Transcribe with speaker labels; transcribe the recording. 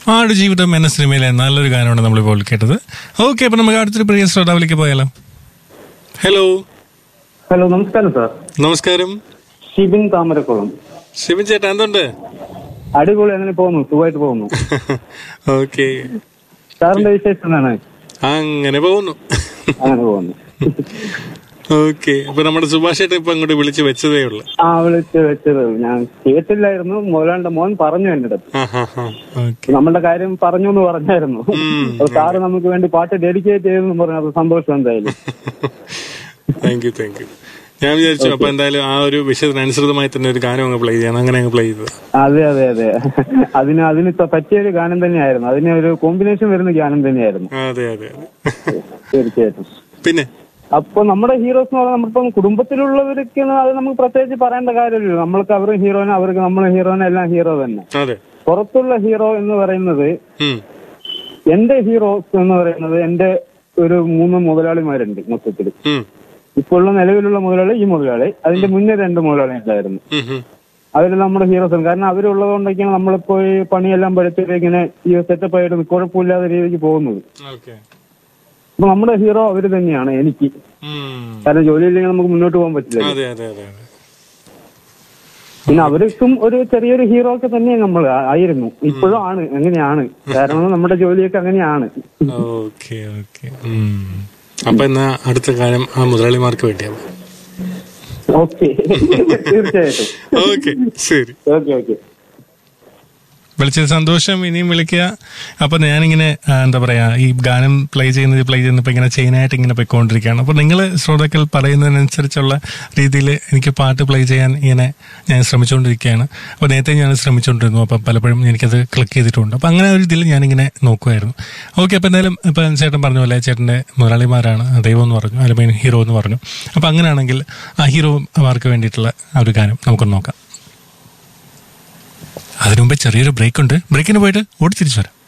Speaker 1: ആട് ജീവിതം എന്ന സിനിമയിലെ നല്ലൊരു ഗാനമാണ് നമ്മളിപ്പോൾ കേട്ടത് ഓക്കെ അപ്പൊ നമുക്ക് അടുത്തൊരു പ്രിയ ശ്രോതാവിലേക്ക് പോയാലോ ഹലോ
Speaker 2: ഹലോ നമസ്കാരം സാർ
Speaker 1: നമസ്കാരം
Speaker 2: ഷിബിൻ താമരക്കുളം
Speaker 1: ശിവൻ ചേട്ടാ എന്തുണ്ട്
Speaker 2: അടിപൊളി അങ്ങനെ പോകുന്നു സുഖമായിട്ട് പോകുന്നു
Speaker 1: ഓക്കെ
Speaker 2: സാറിന്റെ വിശേഷം എന്താണ്
Speaker 1: അങ്ങനെ പോകുന്നു
Speaker 2: അങ്ങനെ പോകുന്നു
Speaker 1: ഓക്കെ അപ്പൊ നമ്മുടെ സുഭാഷ് ചേട്ടൻ ഇപ്പൊ അങ്ങോട്ട് വിളിച്ച് വെച്ചതേ ഉള്ളു
Speaker 2: ആ വിളിച്ച് വെച്ചത് ഞാൻ കേട്ടില്ലായിരുന്നു മുതലാണ്ട് മോൻ പറഞ്ഞു എന്റെ അടുത്ത്
Speaker 1: ഓക്കെ
Speaker 2: നമ്മളുടെ കാര്യം പറഞ്ഞു എന്ന് പറഞ്ഞായിരുന്നു അപ്പൊ സാറ് നമുക്ക് വേണ്ടി പാട്ട് ഡെഡിക്കേറ്റ് ചെയ്തെന്ന് പറഞ്ഞു അത് സന്തോഷം എന്തായാലും
Speaker 1: താങ്ക് യു താങ്ക് യു ഞാൻ വിചാരിച്ചു അപ്പൊ എന്തായാലും ആ ഒരു വിഷയത്തിനനുസൃതമായി തന്നെ ഒരു ഗാനം അങ്ങ് പ്ലേ ചെയ്യാൻ അങ്ങനെ അങ്ങ് പ്ലേ ചെയ്തത്
Speaker 2: അതെ അതെ അതെ അതിന് അതിന് ഇപ്പൊ പറ്റിയ ഒരു ഗാനം തന്നെയായിരുന്നു അതിന് ഒരു കോമ്പിനേഷൻ വരുന്ന ഗാനം തന്നെയായിരുന്നു
Speaker 1: അതെ അതെ അതെ
Speaker 2: തീർച്ചയായിട്ടും
Speaker 1: പിന്നെ
Speaker 2: അപ്പൊ നമ്മുടെ ഹീറോസ് എന്ന് പറഞ്ഞാൽ നമ്മളിപ്പം കുടുംബത്തിലുള്ളവർക്ക് അത് നമുക്ക് പ്രത്യേകിച്ച് പറയേണ്ട കാര്യമില്ലല്ലോ നമ്മൾക്ക് അവരും ഹീറോനെ അവർക്ക് നമ്മളെ ഹീറോനെ എല്ലാം ഹീറോ തന്നെ
Speaker 1: അതെ
Speaker 2: പുറത്തുള്ള ഹീറോ എന്ന് പറയുന്നത്
Speaker 1: ഉം.
Speaker 2: എന്റെ ഹീറോസ് എന്ന് പറയുന്നത് എന്റെ ഒരു മൂന്ന് മുതലാളിമാരുണ്ട് മൊത്തത്തിൽ
Speaker 1: ഉം.
Speaker 2: ഇപ്പോഴുള്ള നിലവിലുള്ള മുതലാളി ഈ മുതലാളി അതിന്റെ മുന്നേ രണ്ട് മുതലാളി ഉണ്ടായിരുന്നു
Speaker 1: ഉം, ഉം.
Speaker 2: അവരെല്ലാം നമ്മുടെ ഹീറോസ് ആണ് കാരണം അവരുള്ളത് കൊണ്ടൊക്കെയാണ് നമ്മളിപ്പോ ഈ പണിയെല്ലാം പഠിച്ചിട്ട് ഇങ്ങനെ ഈ സെറ്റപ്പ് ആയിട്ട് കുഴപ്പമില്ലാത്ത രീതിക്ക് പോകുന്നത്
Speaker 1: ഓക്കെ
Speaker 2: അപ്പൊ നമ്മുടെ ഹീറോ അവര് തന്നെയാണ് എനിക്ക്
Speaker 1: ഉം.
Speaker 2: കാരണം ജോലിയില്ലെങ്കിൽ നമുക്ക് മുന്നോട്ട് പോകാൻ പറ്റില്ല
Speaker 1: അതെ അതെ അതെ അതെ
Speaker 2: പിന്നെ അവർക്കും ഒരു ചെറിയൊരു ഹീറോ ഒക്കെ തന്നെയാണ് നമ്മൾ ആയിരുന്നു ഇപ്പോഴും ആണ് അങ്ങനെയാണ് കാരണം നമ്മുടെ ജോലിയൊക്കെ അങ്ങനെയാണ്
Speaker 1: ഓക്കെ ഓക്കെ അപ്പൊ എന്നാ അടുത്ത കാലം ആ മുതലാളിമാർക്ക് വേണ്ടിയാവും
Speaker 2: ഓക്കെ തീർച്ചയായിട്ടും
Speaker 1: ഓക്കെ ശരി
Speaker 2: ഓക്കെ ഓക്കെ
Speaker 1: വിളിച്ചത് സന്തോഷം ഇനിയും വിളിക്കുക അപ്പൊ ഞാനിങ്ങനെ ആ, എന്താ പറയാ ഈ ഗാനം പ്ലേ ചെയ്യുന്നത് പ്ലേ ചെയ്യുന്നപ്പോ ഇങ്ങനെ ചെയിനായിട്ട് ഇങ്ങനെ പോയിക്കൊണ്ടിരിക്കുകയാണ് അപ്പൊ നിങ്ങൾ ശ്രോതാക്കൾ പറയുന്നതിനനുസരിച്ചുള്ള രീതിയിൽ എനിക്ക് പാട്ട് പ്ലേ ചെയ്യാൻ ഇങ്ങനെ ഞാൻ ശ്രമിച്ചുകൊണ്ടിരിക്കുകയാണ് അപ്പൊ നേരത്തെ ഞാൻ ശ്രമിച്ചുകൊണ്ടിരുന്നു അപ്പൊ പലപ്പോഴും എനിക്കത് ക്ലിക്ക് ചെയ്തിട്ടുണ്ട് അപ്പൊ അങ്ങനെ ഒരു ഇതിൽ ഞാനിങ്ങനെ നോക്കുമായിരുന്നു ഓക്കെ അപ്പൊ എന്തായാലും ഇപ്പൊ ചേട്ടൻ പറഞ്ഞ പോലെ ചേട്ടന്റെ മുതലാളിമാരാണ് ദൈവം എന്ന് പറഞ്ഞു അല്ലെങ്കിൽ ഹീറോ എന്ന് പറഞ്ഞു അപ്പൊ അങ്ങനെയാണെങ്കിൽ ആ ഹീറോമാർക്ക് വേണ്ടിയിട്ടുള്ള ആ ഒരു ഗാനം നമുക്കൊന്ന് നോക്കാം അതിനു മുമ്പ് ചെറിയൊരു ബ്രേക്ക് ഉണ്ട് ബ്രേക്കിന് പോയിട്ട് ഓടി തിരിച്ചു വരാം